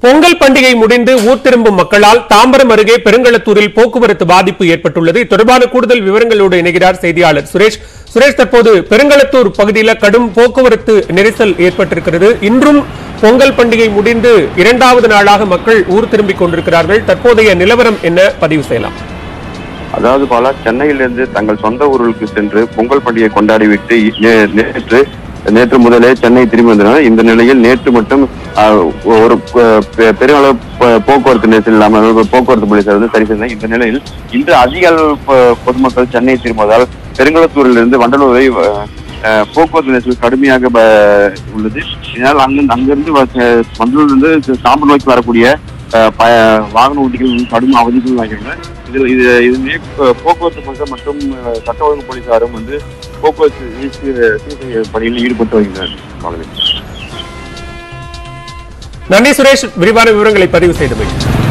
பொங்கல் பண்டிகை முடிந்து ஊர் திரும்பும் மக்களால் தாம்பரம் அருகே பெருங்களத்தூரில் போக்குவரத்து பாதிப்பு ஏற்பட்டுள்ளது இது தொடர்பான கூடுதல் விவரங்களோடு இணைகிறார் செய்தியாளர் சுரேஷ் சுரேஷ் தற்போது பெருங்களத்தூர் பகுதியில் கடும் போக்குவரத்து நெரிசல் ஏற்பட்டிருக்கிறது இன்றும் பொங்கல் பண்டிகை முடிந்து இரண்டாவது நாளாக மக்கள் ஊர் திரும்பிக் கொண்டிருக்கிறார்கள் தற்போதைய நிலவரம் என்ன பதிவு செய்யலாம் அதாவது பல சென்னையிலிருந்து தங்கள் சொந்த ஊர்களுக்கு சென்று பொங்கல் பண்டிகை கொண்டாடிவிட்டு நே- நேற்று நேற்று முதலே சென்னை திரும்பி வந்தனர் இந்த நிலையில் நேற்று மட்டும் ஆஹ், ஒரு ப- பெ- பெருமளவு ப- போக்குவரத்து நெரிசல் இல்லாமல் ஒரு போக்குவரத்து போலீசார் வந்து சரி செய்தனர் இந்த நிலையில் இன்று அதிக அளவு பொ- பொதுமக்கள் சென்னை திரும்புவதால் பெருங்களத்தூரிலிருந்து வண்டலூர் வரை ஆஹ், ஆஹ், போக்குவரத்து நெரிசல் கடுமையாக ப- உள்ளது இதனால் அங்கிருந்து அங்கிருந்து வ- வண்டலூரிலிருந்து சாம்பல் நோக்கி வரக்கூடிய ஆஹ், ப- வாகன ஓட்டிகள் வந்து கடும் அவதிகள் ஆகியுள்ளனர் இதில் இது இதுவே போக்குவரத்து பங்கு மற்றும் அஹ், சட்ட ஒழுங்கு போலீசாரும் வந்து போக்குவரத்து சீர் சீர் பணியில் ஈடுபட்டு வருகின்றனர் காலையில் நன்றி சுரேஷ் விரிவான விவரங்களை பதிவு செய்தமை